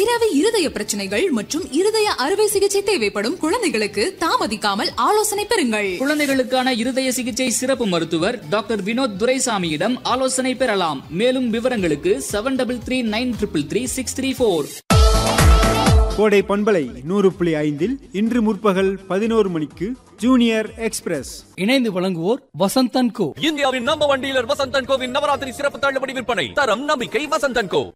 நீரவி இருதய பிரச்சனைகள் மற்றும் இருதய அறுவை சிகிச்சை தேவைப்படும் குழந்தைகளுக்கு தாமதிக்காமல் ஆலோசனை பெறுங்கள் குழந்தைகளுக்கான இருதய சிகிச்சை சிறப்பு மருத்துவர் டாக்டர் வினோத் துரைசாமியிடம் ஆலோசனை பெறலாம் மேலும் விவரங்களுக்கு seven double three nine triple three six three four கோடை பண்பலை நூறு புள்ளி ஐந்தில் இன்று முற்பகல் பதினோரு மணிக்கு ஜூனியர் எக்ஸ்பிரஸ் இணைந்து வழங்குவோர் வசந்தன் கோ இந்தியாவின் நம்பர் ஒன் டீலர் வசந்தன் கோவின் நவராத்திரி சிறப்பு தள்ளுபடி விற்பனை தரம் நம்பிக்கை வசந்தன் கோ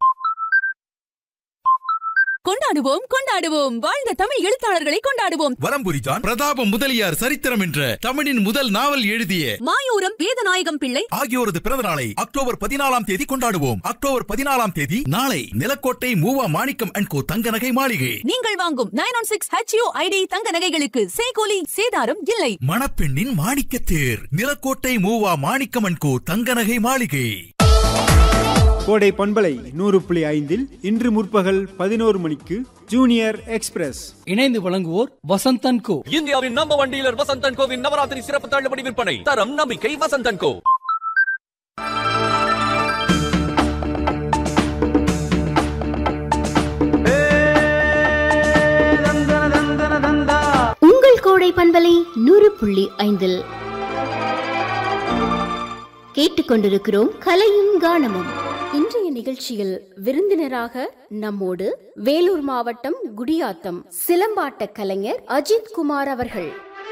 கொண்டாடுவோம் கொண்டாடுவோம் வாழ்ந்த தமிழ் எழுத்தாளர்களை கொண்டாடுவோம் வலம்புரிதான் பிரதாப முதலியார் சரித்திரம் என்ற தமிழின் முதல் நாவல் எழுதிய மாயூரம் வேதநாயகம் பிள்ளை ஆகியோரது பிறந்த நாளை அக்டோபர் பதினாலாம் தேதி கொண்டாடுவோம் அக்டோபர் பதினாலாம் தேதி நாளை நிலக்கோட்டை மூவா மாணிக்கம் அண்ட் கோ தங்க நகை மாளிகை நீங்கள் வாங்கும் nine one six H U ID தங்க நகைகளுக்கு சேகோலி சேதாரம் இல்லை மணப்பெண்ணின் மாணிக்க தேர் நிலக்கோட்டை மூவா மாணிக்கம் அண்ட் கோ தங்க நகை மாளிகை கோடை பண்பலை நூறு புள்ளி ஐந்தில் இன்று முற்பகல் பதினோரு மணிக்கு ஜூனியர் எக்ஸ்பிரஸ் இணைந்து வழங்குவோர் வசந்தன் கோ இந்தியாவின் நம்பர் ஒன் டீலர் வசந்தன் கோவின் நவராத்திரி சிறப்பு தள்ளுபடி விற்பனை தரம் நம்பிக்கை வசந்தன் கோ உங்கள் கோடை பண்பலை நூறு புள்ளி ஐந்தில் கேட்டுக்கொண்டிருக்கிறோம் கலையும் கானமும் இன்றைய நிகழ்ச்சியில் விருந்தினராக நம்மோடு வேலூர் மாவட்டம் குடியாத்தம் சிலம்பாட்ட கலைஞர் அஜித் குமார் அவர்கள்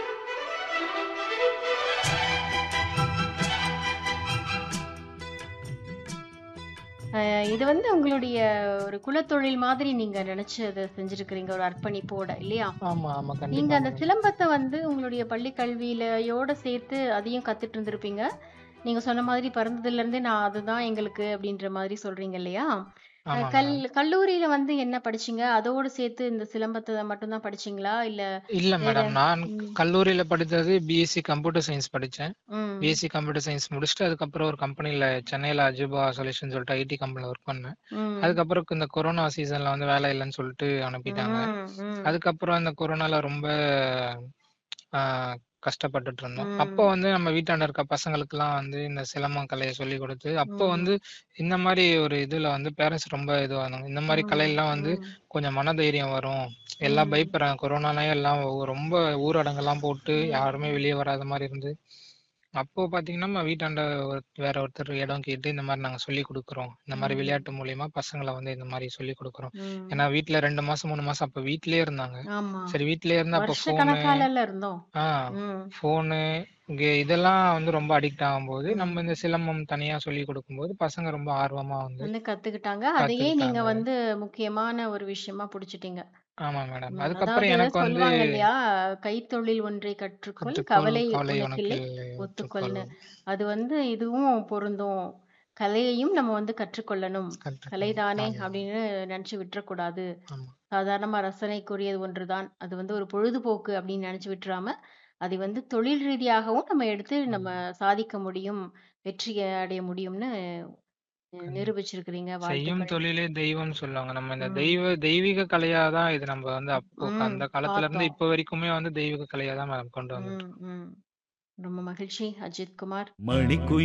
அஹ் இது வந்து உங்களுடைய ஒரு குலத்தொழில் மாதிரி நீங்க நினைச்சு அதை செஞ்சிருக்கிறீங்க ஒரு அர்ப்பணிப்போட இல்லையா ஆமா ஆமா நீங்க கண்டிப்பா அந்த சிலம்பத்தை வந்து உங்களுடைய பள்ளி கல்வியிலயோட சேர்த்து அதையும் கத்துட்டு இருந்திருப்பீங்க நீங்க சொன்ன மாதிரி பிறந்ததுல இருந்தே நான் அதுதான் எங்களுக்கு அப்படின்ற மாதிரி சொல்றீங்க இல்லையா அஹ் ஆமா கல் கல்லூரியில வந்து என்ன படிச்சீங்க அதோட சேர்த்து இந்த சிலம்பத்தை மட்டும்தான் படிச்சீங்களா இல்ல இல்ல வேற மேடம் நான் ம், கல்லூரியில படித்தது பிஎஸ்சி கம்ப்யூட்டர் சயின்ஸ் படிச்சேன் ம், பிஎஸ்சி கம்ப்யூட்டர் சயின்ஸ் முடிச்சுட்டு அதுக்கப்புறம் ஒரு கம்பெனில சென்னையில அஜுபா சொல்யூஷன் சொல்லிட்டு ஐடி கம்பெனில ஒர்க் பண்ணேன் ம், அதுக்கப்புறம் இந்த கொரோனா சீசன்ல வந்து வேலை இல்லைன்னு சொல்லிட்டு அனுப்பிட்டாங்க ம், ம், அதுக்கப்புறம் இந்த கொரோனால ரொம்ப ஆஹ், கஷ்டப்பட்டுட்டு இருந்தோம் ம். அப்போ வந்து நம்ம வீட்டாண்ட இருக்க பசங்களுக்குலாம் வந்து இந்த சிலம்பம் கலையை சொல்லி கொடுத்து அப்போ ம், வந்து இந்த மாதிரி ஒரு இதுல வந்து பேரண்ட்ஸ் ரொம்ப இதுவாங்க இந்த மாதிரி ம், கலையெல்லாம் வந்து ம், கொஞ்சம் மனதைரியம் வரும் எல்லாம் ம், பயப்படுறாங்க கொரோனாலயே எல்லாம் ஒ- ரொம்ப ஊரடங்கெல்லாம் போட்டு ம், யாருமே வெளியே வராத மாதிரி இருந்து அப்போ பாத்தீங்கன்னா நம்ம வீட்டாண்ட ஒரு வேற ஒருத்தர் இடம் கேட்டு இந்த மாதிரி நாங்க சொல்லி கொடுக்குறோம் இந்த மாதிரி ம், விளையாட்டு மூலியமா பசங்களை வந்து இந்த மாதிரி சொல்லி கொடுக்குறோம் ம். ஏன்னா வீட்ல ரெண்டு மாசம் மூணு மாசம் அப்ப வீட்லயே இருந்தாங்க ஆமா சரி வீட்லயே இருந்தா அப்ப வருஷ போனு கணக்கால இருந்தோம் ஆஹ் ம், ஃபோனு இதெல்லாம் வந்து ரொம்ப அடிக்ட் ஆகும்போது ம். நம்ம இந்த சிலம்பம் தனியா சொல்லி கொடுக்கும்போது பசங்க ரொம்ப ஆர்வமா வந்து வந்து கத்துக்கிட்டாங்க அதையே நீங்க கத்துக்கிட்டாங்க வந்து முக்கியமான ஒரு விஷயமா புடிச்சிட்டீங்க ஆமா மேடம் ம், அதுக்கப்புறம் அதாவது எனக்கு வந்து சொல்லுவாங்க இல்லையா கைத்தொழில் ஒன்றை கற்றுக்கொள் கற்றுக்கொள் கவலை கவலை உனக்கு உனக்கு இல்லை இல்லை ஒத்துக்கொள்னு ஒத்துக்கொள் அது வந்து இதுவும் பொருந்தும் கலையையும் நம்ம வந்து கற்றுக்கொள்ளணும் கற்றுக்கொள் கலைதானே ஆமா அப்படின்னு நினைச்சு விட்டுறக்கூடாது ஆமா சாதாரணமா ரசனைக்குரியது ஒன்றுதான் அது வந்து ஒரு பொழுதுபோக்கு அப்படின்னு நினைச்சு விட்டுறாம அதை வந்து தொழில் ரீதியாகவும் நம்ம எடுத்து நம்ம ஆமா சாதிக்க முடியும் வெற்றி அடைய முடியும்னு கண்டிப்பா நிரூபிச்சிருக்கிறீங்க செய்யும் வாழ்த்துக்கள் தொழிலே தெய்வம்னு சொல்லுவாங்க நம்ம இந்த ம் தெய்வ தெய்வீக கலையா தான் இது நம்ம வந்து அப்போ ம் அந்த காலத்துல இருந்து பார்த்தோம் இப்போ வரைக்குமே வந்து தெய்வீக கலையா தான் மேடம் கொண்டு வந்துட்டு ம் ம் ரொம்ப மகிழ்ச்சி அஜித் குமார் மணிக்கு